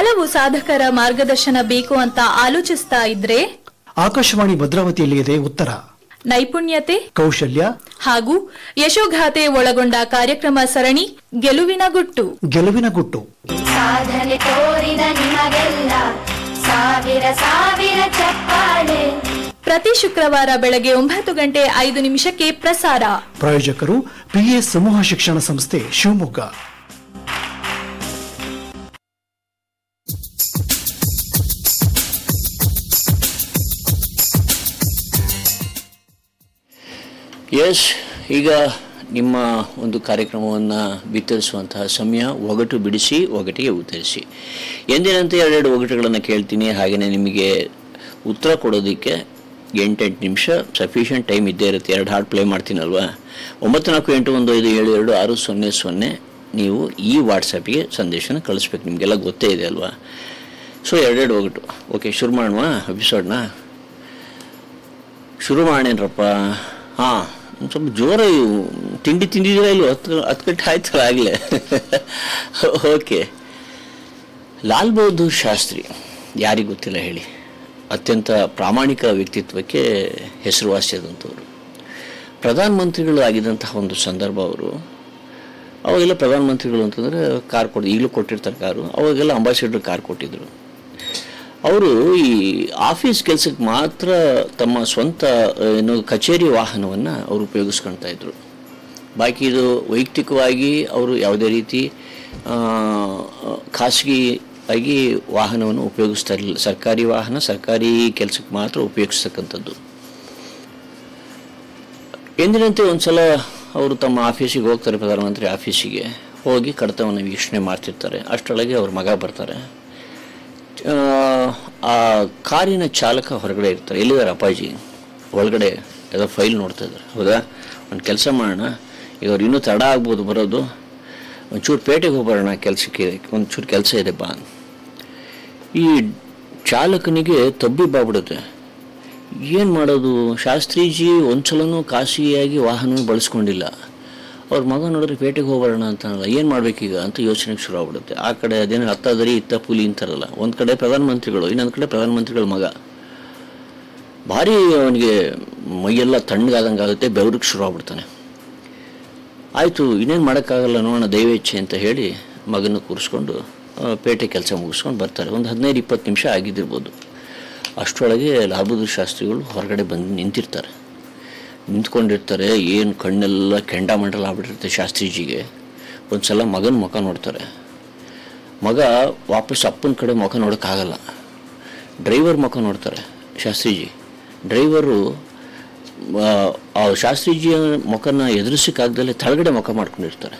ಹಲವು ಸಾಧಕರ ಮಾರ್ಗದರ್ಶನ ಬೇಕು ಅಂತ ಆಲೋಚಿಸ್ತಾ ಇದ್ರೆ ಆಕಾಶವಾಣಿ ಭದ್ರಾವತಿಯಲ್ಲಿ ಇದೆ ಉತ್ತರ ನೈಪುಣ್ಯತೆ ಕೌಶಲ್ಯ ಹಾಗೂ ಯಶೋಗಾಥೆ ಒಳಗೊಂಡ ಕಾರ್ಯಕ್ರಮ ಸರಣಿ ಗೆಲುವಿನ ಗುಟ್ಟು ಗೆಲುವಿನ ಗುಟ್ಟು ಸಾಧನೆ ತೋರಿದ ನಿಮಗೆಲ್ಲ ಸಾವಿರ ಸಾವಿರ ಚಪ್ಪಾಳೆ ಪ್ರತಿ ಶುಕ್ರವಾರ ಬೆಳಗ್ಗೆ ಒಂಬತ್ತು ಗಂಟೆ ಐದು ನಿಮಿಷಕ್ಕೆ ಪ್ರಸಾರ ಪ್ರಾಯೋಜಕರು ಪಿಎ ಸಮೂಹ ಶಿಕ್ಷಣ ಸಂಸ್ಥೆ ಶಿವಮೊಗ್ಗ ಎಸ್ ಈಗ ನಿಮ್ಮ ಒಂದು ಕಾರ್ಯಕ್ರಮವನ್ನು ಬಿತ್ತರಿಸುವಂತಹ ಸಮಯ ಒಗಟು ಬಿಡಿಸಿ ಒಗಟಿಗೆ ಉತ್ತರಿಸಿ ಎಂದಿನಂತೆ ಎರಡೆರಡು ಒಗಟುಗಳನ್ನು ಕೇಳ್ತೀನಿ ಹಾಗೆಯೇ ನಿಮಗೆ ಉತ್ತರ ಕೊಡೋದಕ್ಕೆ ಎಂಟೆಂಟು ನಿಮಿಷ ಸಫಿಷಿಯಂಟ್ ಟೈಮ್ ಇದ್ದೇ ಇರುತ್ತೆ ಎರಡು ಹಾಡು ಪ್ಲೇ ಮಾಡ್ತೀನಲ್ವಾ ಒಂಬತ್ತು ನಾಲ್ಕು ಎಂಟು ಒಂದು ಐದು ಏಳು ಎರಡು ಆರು ಸೊನ್ನೆ ಸೊನ್ನೆ ನೀವು ಈ ವಾಟ್ಸಪ್ಗೆ ಸಂದೇಶನ ಕಳಿಸ್ಬೇಕು ನಿಮಗೆಲ್ಲ ಗೊತ್ತೇ ಇದೆ ಅಲ್ವಾ ಸೊ ಎರಡೆರಡು ಒಗಟು ಓಕೆ ಶುರು ಮಾಡುವ ಎಪಿಸೋಡ್ನ ಶುರು ಮಾಡೇನ್ರಪ್ಪ ಹಾಂ ಒಂದು ಸ್ವಲ್ಪ ಜೋರ ಇವು ತಿಂಡಿ ತಿಂದಿದ್ದೀರಾ ಇಲ್ವ ಹತ್ತು ಹತ್ತು ಗಂಟೆ ಆಯ್ತಲ್ಲ ಆಗಲೇ ಓಕೆ ಲಾಲ್ ಬಹದ್ದೂರ್ ಶಾಸ್ತ್ರಿ ಯಾರಿಗೆ ಗೊತ್ತಿಲ್ಲ ಹೇಳಿ ಅತ್ಯಂತ ಪ್ರಾಮಾಣಿಕ ವ್ಯಕ್ತಿತ್ವಕ್ಕೆ ಹೆಸರುವಾಸಿಯಾದಂಥವ್ರು ಪ್ರಧಾನಮಂತ್ರಿಗಳು ಆಗಿದ್ದಂತಹ ಒಂದು ಸಂದರ್ಭ ಅವರು ಅವಾಗೆಲ್ಲ ಪ್ರಧಾನಮಂತ್ರಿಗಳು ಅಂತಂದರೆ ಕಾರ್ ಕೊಟ್ಟು ಈಗಲೂ ಕೊಟ್ಟಿರ್ತಾರೆ ಕಾರು ಅವಾಗೆಲ್ಲ ಅಂಬಾಸಿಡರ್ ಕಾರ್ ಕೊಟ್ಟಿದ್ರು ಅವರು ಈ ಆಫೀಸ್ ಕೆಲಸಕ್ಕೆ ಮಾತ್ರ ತಮ್ಮ ಸ್ವಂತ ಆ, ಏನು ಕಚೇರಿ ವಾಹನವನ್ನು ಅವರು ಉಪಯೋಗಿಸ್ಕೊಳ್ತಾ ಇದ್ರು ಬಾಕಿ ಇದು ವೈಯಕ್ತಿಕವಾಗಿ ಅವರು ಯಾವುದೇ ರೀತಿ ಆ, ಖಾಸಗಿ ಆಗಿ ವಾಹನವನ್ನು ಉಪಯೋಗಿಸ್ತಾ ಇರಲಿಲ್ಲ ಸರ್ಕಾರಿ ವಾಹನ ಸರ್ಕಾರಿ ಕೆಲಸಕ್ಕೆ ಮಾತ್ರ ಉಪಯೋಗಿಸ್ತಕ್ಕಂಥದ್ದು ಎಂದಿನಂತೆ ಒಂದ್ಸಲ ಅವರು ತಮ್ಮ ಆಫೀಸಿಗೆ ಹೋಗ್ತಾರೆ ಪ್ರಧಾನಮಂತ್ರಿ ಆಫೀಸಿಗೆ ಹೋಗಿ ಕಡತವನ್ನು ವೀಕ್ಷಣೆ ಮಾಡ್ತಿರ್ತಾರೆ ಅಷ್ಟರೊಳಗೆ ಅವ್ರ ಮಗ ಬರ್ತಾರೆ ಆ, ಆ ಕಾರಿನ ಚಾಲಕ ಹೊರಗಡೆ ಇರ್ತಾರೆ ಎಲ್ಲಿದ್ದಾರೆ ಅಪ್ಪಾಜಿ ಒಳಗಡೆ ಯಾವುದೋ ಫೈಲ್ ನೋಡ್ತಾ ಇದ್ದಾರೆ ಹೌದಾ ಒಂದು ಕೆಲಸ ಮಾಡೋಣ ಈಗ ಅವ್ರು ಇನ್ನೂ ತಡ ಆಗ್ಬೋದು ಬರೋದು ಒಂಚೂರು ಪೇಟೆಗೆ ಹೋಗ್ಬರೋಣ ಕೆಲಸಕ್ಕೆ ಒಂಚೂರು ಕೆಲಸ ಇದೆ ಬಾ ಈ ಚಾಲಕನಿಗೆ ತಬ್ಬಿ ಬಾಗ್ಬಿಡುತ್ತೆ ಏನು ಮಾಡೋದು ಶಾಸ್ತ್ರೀಜಿ ಒಂದ್ಸಲನೂ ಖಾಸಗಿಯಾಗಿ ವಾಹನ ಬಳಸ್ಕೊಂಡಿಲ್ಲ ಅವ್ರ ಮಗ ನೋಡಿದ್ರೆ ಪೇಟೆಗೆ ಹೋಗೋಣ ಅಂತಾನಲ್ಲ ಏನು ಮಾಡ್ಬೇಕೀಗ ಅಂತ ಯೋಚನೆಗೆ ಶುರು ಆಗ್ಬಿಡುತ್ತೆ ಆ ಕಡೆ ಅದೇನು ಹತ್ತದರಿ ಇತ್ತ ಪುಲಿ ಅಂತಾರಲ್ಲ ಒಂದು ಕಡೆ ಪ್ರಧಾನಮಂತ್ರಿಗಳು ಇನ್ನೊಂದು ಕಡೆ ಪ್ರಧಾನಮಂತ್ರಿಗಳ ಮಗ ಭಾರಿ ಅವನಿಗೆ ಮೈಯೆಲ್ಲ ತಣ್ಣಗಾದಂಗೆ ಆಗುತ್ತೆ ಬೆವರಿಗೆ ಶುರು ಆಗ್ಬಿಡ್ತಾನೆ ಆಯಿತು ಇನ್ನೇನು ಮಾಡೋಕ್ಕಾಗಲ್ಲ ನೋಡೋಣ ದೈವೇಚ್ಛೆ ಅಂತ ಹೇಳಿ ಮಗನ ಕೂರಿಸ್ಕೊಂಡು ಆ, ಪೇಟೆ ಕೆಲಸ ಮುಗಿಸ್ಕೊಂಡು ಬರ್ತಾರೆ ಒಂದು ಹದಿನೈದು ಇಪ್ಪತ್ತು ನಿಮಿಷ ಆಗಿದ್ದಿರ್ಬೋದು ಅಷ್ಟರೊಳಗೆ ಲಾಲ್ ಬಹದ್ದೂರ್ ಶಾಸ್ತ್ರಿಗಳು ಹೊರಗಡೆ ಬಂದು ನಿಂತಿರ್ತಾರೆ ನಿಂತ್ಕೊಂಡಿರ್ತಾರೆ ಏನು ಕಣ್ಣೆಲ್ಲ ಕೆಂಡಾಮಂಡಲ ಆಗ್ಬಿಟ್ಟಿರುತ್ತೆ ಶಾಸ್ತ್ರೀಜಿಗೆ ಒಂದು ಸಲ ಮಗನ ಮುಖ ನೋಡ್ತಾರೆ ಮಗ ವಾಪಸ್ ಅಪ್ಪನ ಕಡೆ ಮುಖ ನೋಡೋಕ್ಕಾಗಲ್ಲ ಡ್ರೈವರ್ ಮುಖ ನೋಡ್ತಾರೆ ಶಾಸ್ತ್ರೀಜಿ ಡ್ರೈವರು ಆ, ಆ ಶಾಸ್ತ್ರೀಜಿಯ ಮುಖನ ಎದುರಿಸಕ್ಕಾಗ್ದಲೇ ತಳಗಡೆ ಮುಖ ಮಾಡ್ಕೊಂಡಿರ್ತಾರೆ